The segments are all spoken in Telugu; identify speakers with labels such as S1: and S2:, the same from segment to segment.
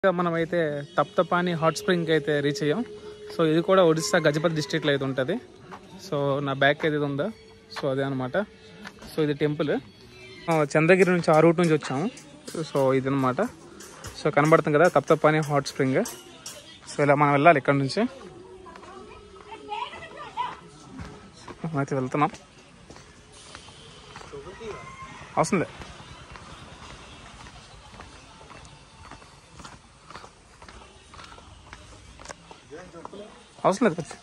S1: మనం అయితే తప్తపాని హాట్ స్ప్రింగ్ అయితే రీచ్ అయ్యాం సో ఇది కూడా ఒడిస్సా గజపతి డిస్ట్రిక్ట్లో అయితే ఉంటుంది సో నా బ్యాక్ అయితే ఇది ఉందా సో అదే అనమాట సో ఇది టెంపుల్ ఆ, చంద్రగిరి నుంచి ఆ రూట్ నుంచి వచ్చాము సో ఇది అనమాట సో కనబడుతుంది కదా తప్తపాని హాట్ స్ప్రింగ్ సో ఇలా మనం వెళ్ళాలి ఇక్కడ నుంచి మనం అయితే వెళ్తున్నాం అవసరం లేదు అవసరం లేదు కొంచెం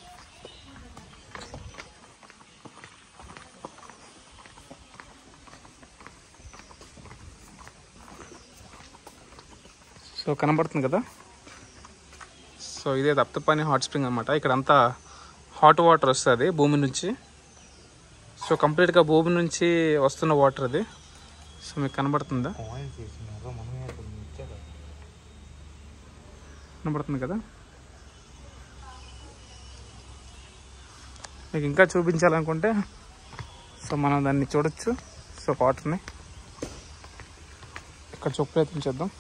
S1: సో కనబడుతుంది కదా సో ఇదే దప్తపాని హాట్ స్ప్రింగ్ అనమాట ఇక్కడ అంతా హాట్ వాటర్ వస్తుంది భూమి నుంచి సో కంప్లీట్గా భూమి నుంచి వస్తున్న వాటర్ అది సో మీకు కనబడుతుందా కనబడుతుంది కదా మీకు ఇంకా చూపించాలనుకుంటే సో మనం దాన్ని చూడొచ్చు సో వాటర్ని ఇక్కడ చొప్పు ప్రయత్నించేద్దాం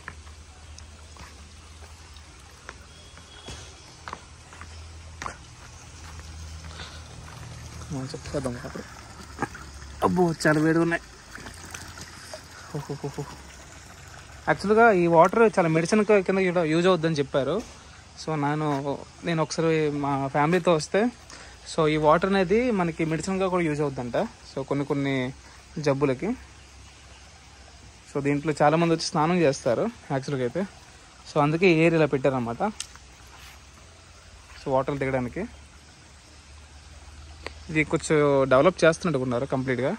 S1: మనం చెప్పేద్దాం వాటర్ అబ్బో చాలా వేడిగా ఉన్నాయి ఓహోహోహో. యాక్చువల్గా ఈ వాటర్ చాలా మెడిసిన్ కింద కూడా యూజ్ అవుద్దని చెప్పారు సో నేను నేను ఒకసారి మా ఫ్యామిలీతో వస్తే సో ఈ వాటర్ అనేది మనకి మెడిసిన్గా కూడా యూజ్ అవుద్దంట సో కొన్ని కొన్ని జబ్బులకి సో దీంట్లో చాలామంది వచ్చి స్నానం చేస్తారు యాక్చువల్గా అయితే సో అందుకే ఈ ఏరియాలో పెట్టారనమాట సో వాటర్ దిగడానికి ఇది కొంచెం డెవలప్ చేస్తున్నట్టుకున్నారు కంప్లీట్గా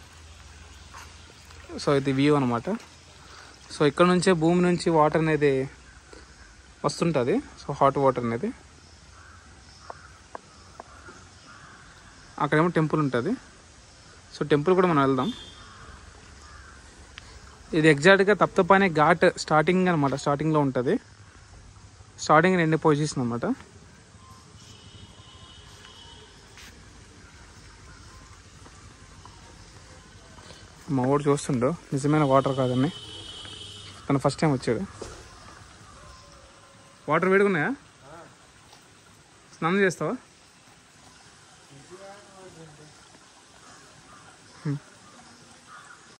S1: సో ఇది వ్యూ అనమాట సో ఇక్కడ నుంచే భూమి నుంచి వాటర్ అనేది వస్తుంటుంది సో హాట్ వాటర్ అనేది అక్కడేమో టెంపుల్ ఉంటుంది సో టెంపుల్ కూడా మనం వెళ్దాం ఇది ఎగ్జాక్ట్గా తప్తపానే ఘాట్ స్టార్టింగ్ అనమాట స్టార్టింగ్లో ఉంటుంది స్టార్టింగ్ ఎండ్ పొజిషన్ అనమాట మా వాడు చూస్తుండు నిజమైన వాటర్ కాదని తను ఫస్ట్ టైం వచ్చాడు వాటర్ వేడుకున్నాయా స్నానం చేస్తావా